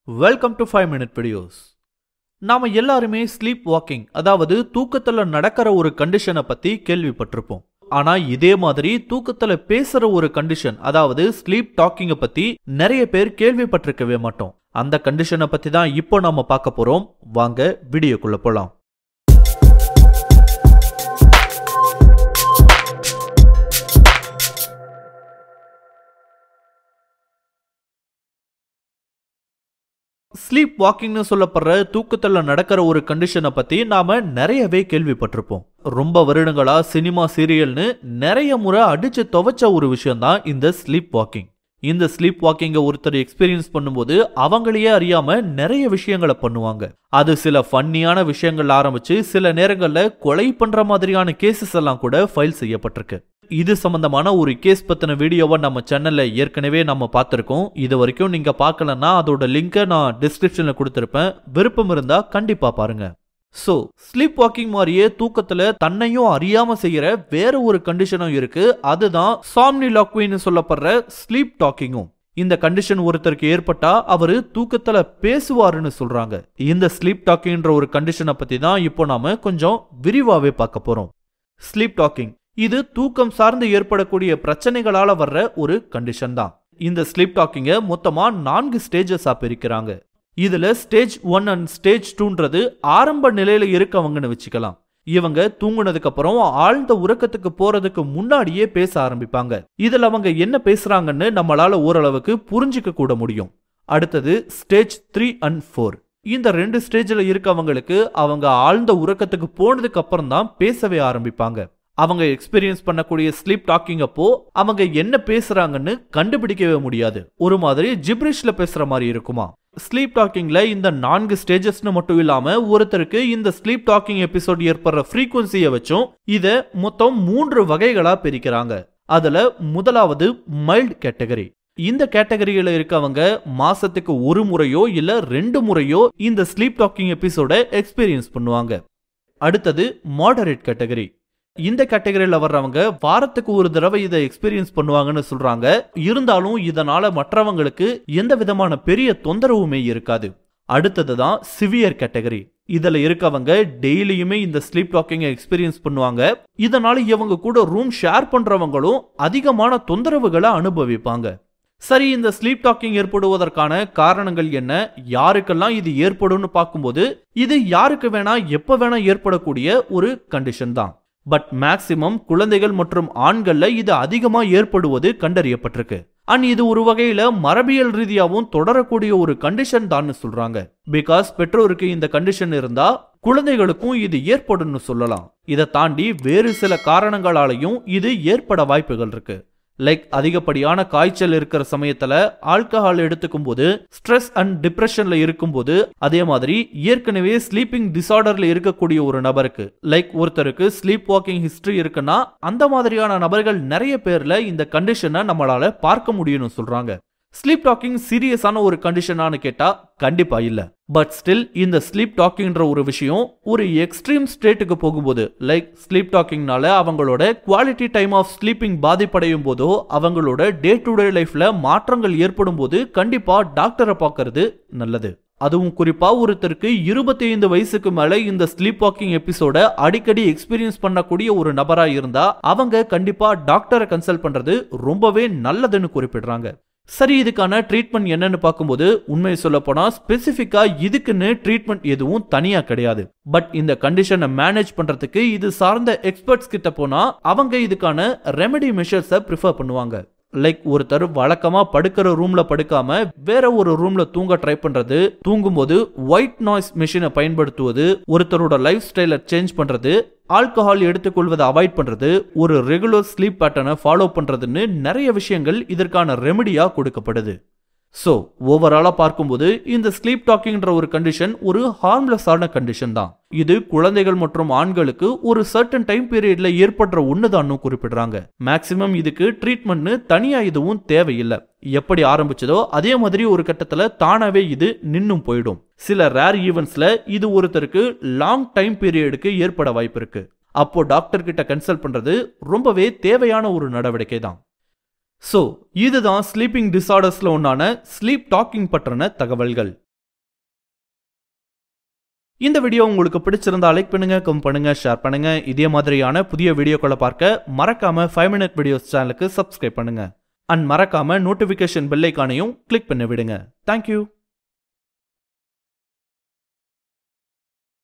welcome to five minute videos நாம எல்லாருமே sleep walking அதாவது தூக்கத்துல நடக்கிற ஒரு கண்டிஷனை பத்தி கேள்விப்பட்டிருப்போம் ஆனா இதே மாதிரி தூக்கத்துல பேசுற ஒரு கண்டிஷன் அதாவது ஸ்லீப் டாக்கிங்கை பத்தி நிறைய பேர் கேள்விப்பட்டிருக்கவே மாட்டோம் அந்த கண்டிஷனை பத்தி தான் இப்போ நாம பார்க்க போறோம் வாங்க வீடியோக்குள்ள போலாம் ஸ்லீப் வாக்கிங்னு சொல்லப்படுற தூக்கத்துல நடக்கிற ஒரு கண்டிஷனை பத்தி நாம நிறையவே கேள்விப்பட்டிருப்போம் ரொம்ப வருடங்களா சினிமா சீரியல்னு நிறைய முறை அடிச்சு துவைச்ச ஒரு விஷயம் தான் இந்த ஸ்லீப் வாக்கிங் இந்த ஸ்லீப் வாக்கிங்கை ஒருத்தர் எக்ஸ்பீரியன்ஸ் பண்ணும்போது அவங்களையே அறியாம நிறைய விஷயங்களை பண்ணுவாங்க அது சில ஃபன்னியான விஷயங்கள் ஆரம்பிச்சு சில நேரங்கள்ல கொலை பண்ற மாதிரியான கேசஸ் எல்லாம் கூட ஃபைல் செய்யப்பட்டிருக்கு இது சம்பந்தமான ஒரு கேஸ் பத்தின வீடியோவை நம்ம சேனல்ல ஏற்கனவே நம்ம பார்த்திருக்கோம் இது வரைக்கும் நீங்க பார்க்கலன்னா அதோட லிங்கை நான் டிஸ்கிரிப்ஷன்ல கொடுத்திருப்பேன் விருப்பம் இருந்தா கண்டிப்பா பாருங்க சோ ஸ்லீப் வாக்கிங் மாதிரியே தூக்கத்துல தன்னையும் அறியாம செய்யற வேற ஒரு கண்டிஷனும் இருக்கு அதுதான் சாம்னி லாக்வின்னு சொல்லப்படுற ஸ்லீப் டாக்கிங்கும் இந்த கண்டிஷன் ஒருத்தருக்கு ஏற்பட்டா அவரு தூக்கத்துல பேசுவாருன்னு சொல்றாங்க இந்த ஸ்லீப் டாக்கிங்ன்ற ஒரு கண்டிஷனை பத்தி தான் இப்போ நாம கொஞ்சம் விரிவாவே பார்க்க போறோம் ஸ்லீப் டாக்கிங் இது தூக்கம் சார்ந்து ஏற்படக்கூடிய பிரச்சனைகளால வர்ற ஒரு கண்டிஷன் தான் இந்த ஸ்லீப் டாக்கிங்க மொத்தமா நான்கு ஸ்டேஜஸா பிரிக்கிறாங்க இதுல ஸ்டேஜ் ஒன் அண்ட் ஸ்டேஜ் டூன்றது ஆரம்ப நிலையில இருக்கவங்கன்னு வச்சுக்கலாம் இவங்க தூங்குனதுக்கு அப்புறம் ஆழ்ந்த உறக்கத்துக்கு போறதுக்கு முன்னாடியே பேச ஆரம்பிப்பாங்க இதுல அவங்க என்ன பேசுறாங்கன்னு நம்மளால ஓரளவுக்கு புரிஞ்சுக்க கூட முடியும் அடுத்தது ஸ்டேஜ் த்ரீ அண்ட் ஃபோர் இந்த ரெண்டு ஸ்டேஜ்ல இருக்கவங்களுக்கு அவங்க ஆழ்ந்த உறக்கத்துக்கு போனதுக்கு அப்புறம் தான் பேசவே ஆரம்பிப்பாங்க அவங்க எக்ஸ்பீரியன்ஸ் பண்ணக்கூடிய ஸ்லீப் டாக்கிங் அப்போ அவங்க என்ன பேசுறாங்கன்னு கண்டுபிடிக்கவே முடியாது ஒரு மாதிரி ஜிப்ரிஷ்ல பேசுற மாதிரி இருக்குமா ஸ்லீப் டாக்கிங்ல இந்த நான்கு ஸ்டேஜஸ்னு மட்டும் இல்லாம ஒருத்தருக்கு இந்த ஸ்லீப் டாக்கிங் எபிசோட் ஏற்படுற ஃப்ரீக்வன்சியை வச்சும் இத மொத்தம் மூன்று வகைகளா பிரிக்கிறாங்க அதுல முதலாவது மைல்ட் கேட்டகரி இந்த கேட்டகரியில இருக்கவங்க மாசத்துக்கு ஒரு முறையோ இல்ல ரெண்டு முறையோ இந்த ஸ்லீப் டாக்கிங் எபிசோட எக்ஸ்பீரியன்ஸ் பண்ணுவாங்க அடுத்தது மாடரேட் கேட்டகரி இந்த கேட்டகரியில் வர்றவங்க வாரத்துக்கு ஒரு தடவை இதை எக்ஸ்பீரியன்ஸ் பண்ணுவாங்கன்னு சொல்றாங்க இருந்தாலும் இதனால மற்றவங்களுக்கு எந்த விதமான பெரிய தொந்தரவுமே இருக்காது அடுத்தது தான் சிவியர் கேட்டகரி இதுல இருக்கவங்க டெய்லியுமே இந்த ஸ்லீப் டாக்கிங்கை எக்ஸ்பீரியன்ஸ் பண்ணுவாங்க இதனால இவங்க கூட ரூம் ஷேர் பண்றவங்களும் அதிகமான தொந்தரவுகளை அனுபவிப்பாங்க சரி இந்த ஸ்லீப் டாக்கிங் ஏற்படுவதற்கான காரணங்கள் என்ன யாருக்கெல்லாம் இது ஏற்படும்னு பார்க்கும்போது இது யாருக்கு வேணா எப்ப வேணா ஏற்படக்கூடிய ஒரு கண்டிஷன் தான் பட் மேக்சிமம் குழந்தைகள் மற்றும் ஆண்கள்ல இது அதிகமா ஏற்படுவது கண்டறியப்பட்டிருக்கு அண்ட் இது ஒரு வகையில மரபியல் ரீதியாகவும் தொடரக்கூடிய ஒரு கண்டிஷன் தான் சொல்றாங்க பிகாஸ் பெற்றோருக்கு இந்த கண்டிஷன் இருந்தா குழந்தைகளுக்கும் இது ஏற்படும்னு சொல்லலாம் இதை தாண்டி வேறு சில காரணங்களாலையும் இது ஏற்பட வாய்ப்புகள் இருக்கு லைக் அதிகப்படியான காய்ச்சல் இருக்கிற சமயத்துல ஆல்கஹால் எடுத்துக்கும் போது ஸ்ட்ரெஸ் அண்ட் டிப்ரெஷன்ல இருக்கும்போது அதே மாதிரி ஏற்கனவே ஸ்லீப்பிங் டிசார்டர்ல இருக்கக்கூடிய ஒரு நபருக்கு லைக் ஒருத்தருக்கு ஸ்லீப் வாக்கிங் ஹிஸ்டரி இருக்குன்னா அந்த மாதிரியான நபர்கள் நிறைய பேர்ல இந்த கண்டிஷனை நம்மளால பார்க்க முடியும்னு சொல்றாங்க ஸ்லீப் டாக்கிங் சீரியஸான ஒரு கண்டிஷனானு கேட்டா கண்டிப்பா இல்ல பட் ஸ்டில் இந்த ஸ்லீப் டாக்கிங்ன்ற ஒரு விஷயம் ஒரு எக்ஸ்ட்ரீம் ஸ்டேட்டுக்கு போகும்போது லைக் ஸ்லீப் டாக்கிங்னால அவங்களோட குவாலிட்டி டைம் ஆஃப் ஸ்லீப்பிங் பாதிப்படையும் போதோ அவங்களோட டே டு டே லைஃப்ல மாற்றங்கள் ஏற்படும் போது கண்டிப்பா டாக்டரை பார்க்கறது நல்லது அதுவும் குறிப்பா ஒருத்தருக்கு இருபத்தி ஐந்து வயசுக்கு மேல இந்த ஸ்லீப் வாக்கிங் எபிசோட அடிக்கடி எக்ஸ்பீரியன்ஸ் பண்ணக்கூடிய ஒரு நபரா இருந்தா அவங்க கண்டிப்பா டாக்டரை கன்சல்ட் பண்றது ரொம்பவே நல்லதுன்னு குறிப்பிடுறாங்க சரி இதுக்கான ட்ரீட்மெண்ட் என்னன்னு பார்க்கும்போது உண்மையை சொல்ல போனா ஸ்பெசிஃபிக்கா இதுக்குன்னு ட்ரீட்மெண்ட் எதுவும் தனியா கிடையாது பட் இந்த கண்டிஷனை மேனேஜ் பண்றதுக்கு இது சார்ந்த எக்ஸ்பர்ட்ஸ் கிட்ட போனா அவங்க இதுக்கான ரெமெடி மெஷர்ஸை ப்ரிஃபர் பண்ணுவாங்க லைக் ஒருத்தர் வழக்கமா படுக்கிற ரூம்ல படுக்காம வேற ஒரு ரூம்ல தூங்க ட்ரை பண்றது தூங்கும்போது ஒயிட் நாய்ஸ் மிஷினை பயன்படுத்துவது ஒருத்தரோட லைஃப் ஸ்டைலை சேஞ்ச் பண்றது ஆல்கஹால் எடுத்துக்கொள்வதை அவாய்ட் பண்றது ஒரு ரெகுலர் ஸ்லீப் பேட்டர்னை ஃபாலோ பண்றதுன்னு நிறைய விஷயங்கள் இதற்கான ரெமெடியா கொடுக்கப்படுது ஸோ ஓவராலாக பார்க்கும்போது இந்த ஸ்லீப் டாக்கிங்ன்ற ஒரு கண்டிஷன் ஒரு ஹார்ம்லெஸ்ஸான கண்டிஷன் தான் இது குழந்தைகள் மற்றும் ஆண்களுக்கு ஒரு சர்டன் டைம் பீரியட்ல ஏற்படுற ஒண்ணுதான்னு குறிப்பிடுறாங்க மேக்சிமம் இதுக்கு ட்ரீட்மெண்ட்னு தனியா இதுவும் தேவையில்லை எப்படி ஆரம்பிச்சதோ அதே மாதிரி ஒரு கட்டத்துல தானாவே இது நின்னும் போயிடும் சில ரேர் ஈவெண்ட்ஸ்ல இது ஒருத்தருக்கு லாங் டைம் பீரியடுக்கு ஏற்பட வாய்ப்பு இருக்கு அப்போ டாக்டர் கிட்ட கன்சல்ட் பண்றது ரொம்பவே தேவையான ஒரு நடவடிக்கை தான் ஸோ இதுதான் ஸ்லீப்பிங் டிசார்டர்ஸ்ல ஒன்றான ஸ்லீப் டாக்கிங் பற்றின தகவல்கள் இந்த வீடியோ உங்களுக்கு பிடிச்சிருந்தா லைக் பண்ணுங்க கம் பண்ணுங்க ஷேர் பண்ணுங்க இதே மாதிரியான புதிய வீடியோக்களை பார்க்க மறக்காம ஃபைவ் மினிட் வீடியோஸ் சேனலுக்கு சப்ஸ்கிரைப் பண்ணுங்க அண்ட் மறக்காம நோட்டிபிகேஷன் பெல் ஐக்கானையும் கிளிக் பண்ணி விடுங்க தேங்க்யூ